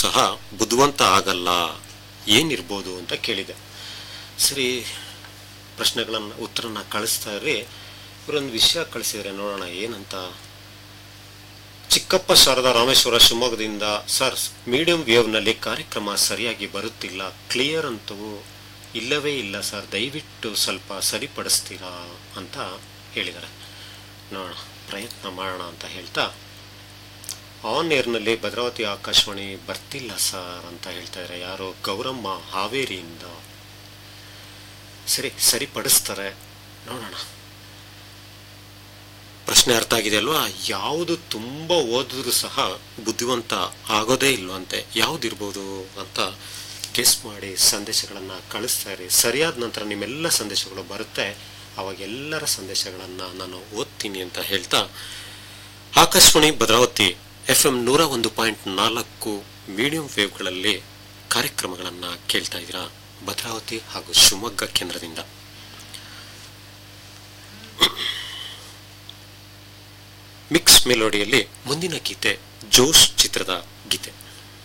ಸಹ ಬುದ್ಧಿವಂತ ಆಗಲ್ಲ ಏನಿರ್ಬೋದು ಅಂತ ಕೇಳಿದೆ ಸರಿ ಪ್ರಶ್ನೆಗಳನ್ನು ಉತ್ತರನ ಕಳಿಸ್ತಾ ಇರಿ ಇವರೊಂದು ವಿಷಯ ಕಳಿಸಿದರೆ ನೋಡೋಣ ಏನಂತ ಚಿಕ್ಕಪ್ಪ ಶಾರದಾ ರಾಮೇಶ್ವರ ಶಿವಮೊಗ್ಗದಿಂದ ಸರ್ ಮೀಡಿಯಂ ವೇವ್ನಲ್ಲಿ ಕಾರ್ಯಕ್ರಮ ಸರಿಯಾಗಿ ಬರುತ್ತಿಲ್ಲ ಕ್ಲಿಯರ್ ಅಂತೂ ಇಲ್ಲವೇ ಇಲ್ಲ ಸರ್ ದಯವಿಟ್ಟು ಸ್ವಲ್ಪ ಸರಿಪಡಿಸ್ತೀರಾ ಅಂತ ಹೇಳಿದ್ದಾರೆ ನೋಡೋಣ ಪ್ರಯತ್ನ ಮಾಡೋಣ ಅಂತ ಹೇಳ್ತಾ ಆನ್ ಏರ್ನಲ್ಲಿ ಭದ್ರಾವತಿ ಆಕಾಶವಾಣಿ ಬರ್ತಿಲ್ಲ ಸರ್ ಅಂತ ಹೇಳ್ತಾ ಇದ್ದಾರೆ ಯಾರು ಗೌರಮ್ಮ ಹಾವೇರಿಯಿಂದ ಸರಿ ಸರಿಪಡಿಸ್ತಾರೆ ನೋಡೋಣ ಪ್ರಶ್ನೆ ಅರ್ಥ ಆಗಿದೆ ಅಲ್ವಾ ಯಾವುದು ತುಂಬ ಓದಿದ್ರು ಸಹ ಬುದ್ಧಿವಂತ ಆಗೋದೇ ಇಲ್ವಂತೆ ಯಾವುದಿರ್ಬೋದು ಅಂತ ಗೆಸ್ ಮಾಡಿ ಸಂದೇಶಗಳನ್ನು ಕಳಿಸ್ತಾ ಇರಿ ಸರಿಯಾದ ನಂತರ ನಿಮ್ಮೆಲ್ಲ ಸಂದೇಶಗಳು ಬರುತ್ತೆ ಅವಾಗ ಎಲ್ಲರ ಸಂದೇಶಗಳನ್ನು ನಾನು ಓದ್ತೀನಿ ಅಂತ ಹೇಳ್ತಾ ಆಕಾಶವಾಣಿ ಭದ್ರಾವತಿ ಎಫ್ ಎಂ ನೂರ ಒಂದು ಪಾಯಿಂಟ್ ನಾಲ್ಕು ಮೀಡಿಯಂ ವೇವ್ಗಳಲ್ಲಿ ಕಾರ್ಯಕ್ರಮಗಳನ್ನು ಕೇಳ್ತಾ ಇದ್ದೀರಾ ಭದ್ರಾವತಿ ಹಾಗೂ ಶಿವಮೊಗ್ಗ ಕೇಂದ್ರದಿಂದ ಮಿಕ್ಸ್ ಮೆಲೋಡಿಯಲ್ಲಿ ಮುಂದಿನ ಗೀತೆ ಜೋಶ್ ಚಿತ್ರದ ಗೀತೆ